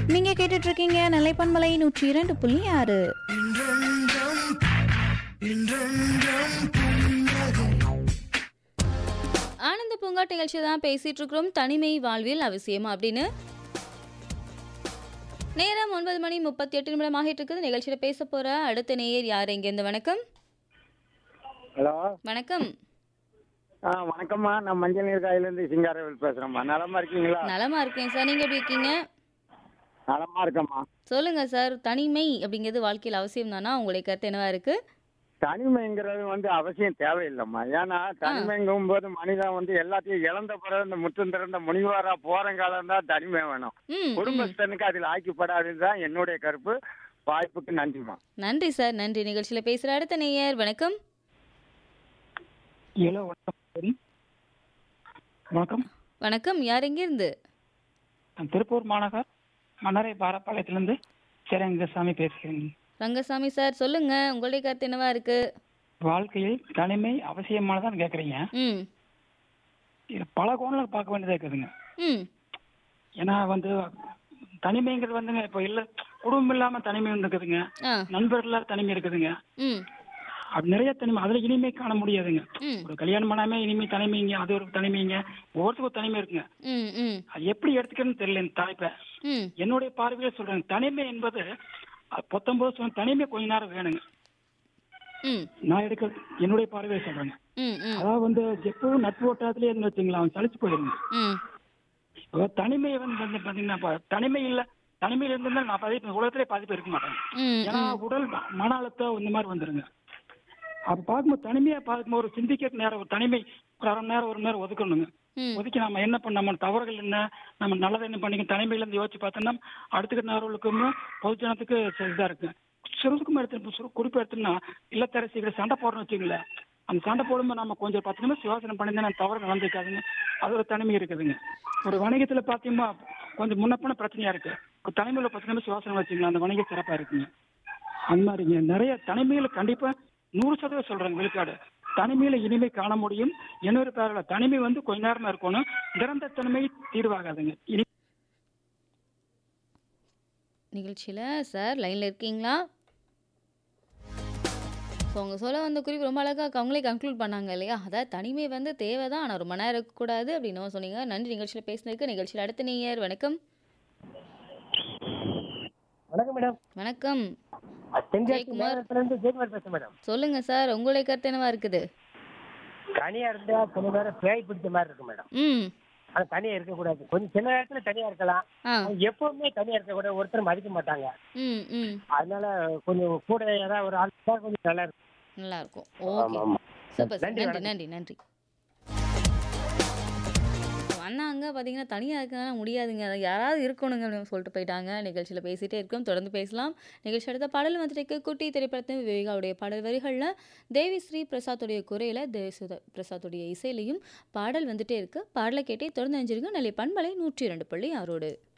நீங்க கேட்டுட்டு இருக்கீங்க நிலைப்பன்மலை நூற்றி இரண்டு புள்ளி ஆறு ஆனந்த பூங்கா நிகழ்ச்சி தான் பேசிட்டு இருக்கிறோம் தனிமை வாழ்வில் அவசியம் அப்படின்னு நேரம் ஒன்பது மணி முப்பத்தி எட்டு நிமிடம் ஆகிட்டு இருக்குது நிகழ்ச்சியில பேச போற அடுத்த நேயர் யார் இருந்து வணக்கம் ஹலோ வணக்கம் ஆ வணக்கம்மா நான் மஞ்சள் நீர் காயிலேருந்து சிங்காரவேல் பேசுகிறேம்மா நலமா இருக்கீங்களா நலமா இருக்கேன் சார் நீங்க எப்படி இருக்கீங்க நலமா இருக்கம்மா சொல்லுங்க சார் தனிமை அப்படிங்கிறது வாழ்க்கையில் அவசியம் தானா உங்களுடைய கருத்து என்னவா இருக்கு தனிமைங்கிறது வந்து அவசியம் தேவையில்லைம்மா ஏன்னா தனிமைங்கும் போது மனிதன் வந்து எல்லாத்தையும் இழந்த பிறகு இந்த முற்றும் திறந்த முனிவாரா போறங்காலம் தான் தனிமை வேணும் ம், ம் குடும்பஸ்தனுக்கு அதில் ஆக்கிப்படாதுன்னு தான் என்னுடைய கருப்பு வாய்ப்புக்கு நன்றிம்மா நன்றி சார் நன்றி நிகழ்ச்சியில பேசுற அடுத்த நேயர் வணக்கம் ஹலோ வணக்கம் சரி வணக்கம் வணக்கம் யார் இருந்து நான் திருப்பூர் மாநகர் மன்னரை பாரப்பாளையத்திலிருந்து சேரங்கசாமி பேசுகிறேன் ரங்கசாமி சார் சொல்லுங்க உங்களுடைய கருத்து என்னவா இருக்கு வாழ்க்கையில் தனிமை அவசியமானதான் கேட்குறீங்க ம் இது பல கோணத்தில் பார்க்க வேண்டியதாக இருக்குதுங்க ம் ஏன்னா வந்து தனிமைங்கிறது வந்துங்க இப்போ இல்லை குடும்பம் இல்லாமல் தனிமை வந்து இருக்குதுங்க ஆ நண்பர்களாக தனிமை இருக்குதுங்க ம் அப்படி நிறைய தனிமை அதில் இனிமை காண முடியாதுங்க ம் ஒரு கல்யாணம் பண்ணாமே இனிமை தனிமைங்க அது ஒரு தனிமைங்க ஒவ்வொருத்தருக்கும் ஒரு தனிமை இருக்குங்க ம் ம் அது எப்படி எடுத்துக்கணும்னு தெரியல இந்த தலைப்பை ம் என்னுடைய பார்வையில சொல்றேன் தனிமை என்பது அஹ், பத்தொன்பது சொன்ன தனிமை கொஞ்ச நேரம் வேணுங்க ம் நான் எடுக்க என்னுடைய பார்வையில சொல்றேங்க ம் ம் அதாவது வந்து எப்பவும் நட்பு வட்டாரத்திலே இருந்து வச்சுங்களா அவன் சலிச்சு போயிருங்க ம் இப்போ தனிமை வந்து வந்து பாத்தீங்கன்னா இப்ப தனிமை இல்ல தனிமையில இருந்தா நான் பாதி உலகத்திலே பாதி பேர் இருக்க மாட்டேன் ம் ஏன்னா உடல் மன அழுத்தம் இந்த மாதிரி வந்துருங்க அப்ப பார்க்கும்போது தனிமையா பார்க்கும்போது ஒரு சிந்திக்க நேரம் ஒரு தனிமை ஒரு அரை மணி நேரம் ஒரு மணி நேரம் ஒதுக்கணுங்க ம் ஒதுக்கி நம்ம என்ன பண்ண நம்ம தவறுகள் என்ன நம்ம நல்லது என்ன பண்ணிக்க தனிமையில இருந்து யோசிச்சு பார்த்தோம்னா அடுத்த நேரங்களுக்கும் பொதுஜனத்துக்கு இதா இருக்கு சுருக்கமா எடுத்து சுரு குறிப்பு எடுத்தோம்னா இல்லத்தரசிகளை சண்டை போடுறோம்னு வச்சுங்களேன் அந்த சண்டை போடும்போது நம்ம கொஞ்சம் பத்து நிமிஷம் யோசனை பண்ணியிருந்தா தவறு நடந்துக்காதுங்க அது ஒரு தனிமை இருக்குதுங்க ஒரு வணிகத்துல பாத்தீங்கன்னா கொஞ்சம் முன்னப்பின பிரச்சனையா இருக்கு ஒரு தனிமையில பத்து நிமிஷம் யோசனை வச்சுங்களேன் அந்த வணிகம் சிறப்பா இருக்குங்க அந்த மாதிரிங்க நிறைய தனிமையில கண்டிப்பா நூறு சதவீதம் சொல்றேங்க வெளிக்காடு தனிமையில இனிமை காண முடியும் இன்னொரு பேரோட தனிமை வந்து கொஞ்ச நேரம் தான் இருக்கணும் நிரந்தர தனிமை தீர்வாகாதுங்க இனி நிகழ்ச்சியில் சார் லைனில் இருக்கீங்களா ஸோ அவங்க சொல்ல வந்த குறிப்பு ரொம்ப அழகாக அவங்களே கன்க்ளூட் பண்ணாங்க இல்லையா அதாவது தனிமை வந்து தேவை தான் ஆனால் ரொம்ப நேரம் இருக்கக்கூடாது அப்படின்னு சொன்னீங்க நன்றி நிகழ்ச்சியில் பேசினதுக்கு நிகழ்ச்சியில் அடுத்த நேயர் வணக்கம் வணக்கம் மேடம் வணக்கம் தென்காசி ஜெயக்குமார். நேரத்துல இருந்து ஜெயக்குமார் பேசுறேன் மேடம் சொல்லுங்க சார் உங்களுடைய கருத்து என்னவா இருக்குது தனியா இருந்தா கொஞ்ச நேரம் பேய் பிடிச்ச மாதிரி இருக்கும் மேடம் ம் ஆனா தனியா இருக்கக்கூடாது கொஞ்சம் சின்ன நேரத்துல தனியா இருக்கலாம் ஆ ஆனா எப்பவுமே தனியா இருக்கக்கூடாது ஒருத்தர் மதிக்க மாட்டாங்க ம் ம் அதனால கொஞ்சம் கூட யாராவது ஒரு ஆள் இருந்தா கொஞ்சம் நல்லா இருக்கும் நல்லா இருக்கும் ஆமா ஓகே ஆமா சூப்பர் சார் நன்றி, நன்றி வணக்கம். நன்றி நன்றி வந்தாங்க பார்த்தீங்கன்னா தனியாக இருக்கனால முடியாதுங்க அது யாராவது இருக்கணுங்க அப்படின்னு சொல்லிட்டு போயிட்டாங்க நிகழ்ச்சியில் பேசிகிட்டே இருக்கோம் தொடர்ந்து பேசலாம் நிகழ்ச்சி அடுத்த பாடல் வந்துட்டு குட்டி திரைப்படத்தின் விவேகாவுடைய பாடல் வரிகளில் தேவி ஸ்ரீ பிரசாத்துடைய குறையில் தேவசுத பிரசாத்துடைய இசையிலையும் பாடல் வந்துட்டே இருக்கு பாடலை கேட்டே தொடர்ந்து அஞ்சிருங்க நிலை பண்பலை நூற்றி இரண்டு புள்ளி ஆறோடு